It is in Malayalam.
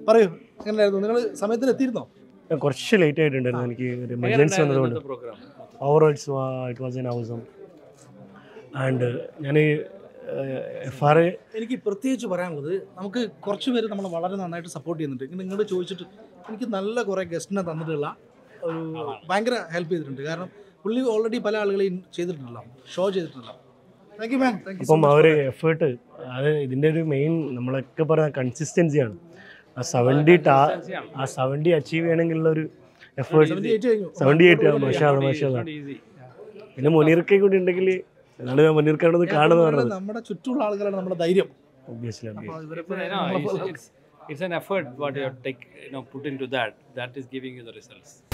പറയൂ എങ്ങനെയായിരുന്നു നിങ്ങൾ സമയത്തിന് എത്തിയിരുന്നോ ഞാൻ കുറച്ച് ലേറ്റ് ആയിട്ടുണ്ടായിരുന്നു എനിക്ക് ഒരു എമർജൻസി വന്നതുകൊണ്ട് programme overall it was an awesome and ഞാൻ എഫ് ആർ എ എനിക്ക് പ്രത്യേകിച്ച് പറയാനുള്ളത് നമുക്ക് കുറച്ച് പേര് നമ്മളെ വളരെ നന്നായിട്ട് സപ്പോർട്ട് ചെയ്യുന്നുണ്ട് ഇങ്ങനെ നിങ്ങൾ ചോദിച്ചിട്ട് എനിക്ക് നല്ല കുറേ ഗസ്റ്റിനെ തന്നിട്ടുള്ള ഒരു ഭയങ്കര ഹെൽപ്പ് ചെയ്തിട്ടുണ്ട് കാരണം പുള്ളി ഓൾറെഡി പല ആളുകളെയും ചെയ്തിട്ടുണ്ടല്ലോ ഷോ ചെയ്തിട്ടുണ്ടല്ലോ thank you ma'am thank you അപ്പം അവർ എഫേർട്ട് അത് ഇതിൻ്റെ ഒരു മെയിൻ നമ്മളൊക്കെ പറയുന്ന കൺസിസ്റ്റൻസിയാണ് ആ സെവൻറ്റി ടാ ആ സെവൻറ്റി അച്ചീവ് ചെയ്യണമെങ്കിലുള്ള ഒരു എഫേർട്ട് സെവൻറ്റി എയ്റ്റ് കഴിഞ്ഞു സെവൻറ്റി എയ്റ്റ് മാഷാ മാഷാ ഈസി പിന്നെ മുനീർക്കെ കൂടി ഉണ്ടെങ്കിൽ അതാണ് ഞാൻ മുനീർക്കാണത് കാണുന്നത് ഞാൻ പറഞ്ഞത് നമ്മുടെ ചുറ്റുമുള്ള ആളുകളാണ് നമ്മുടെ ധൈര്യം ഒബ്വിയസ്ലി അപ്പോൾ It's, ഇവരിപ്പോൾ you know, it's, it's, it's an effort what you take, you know, put into that. That is giving you the results.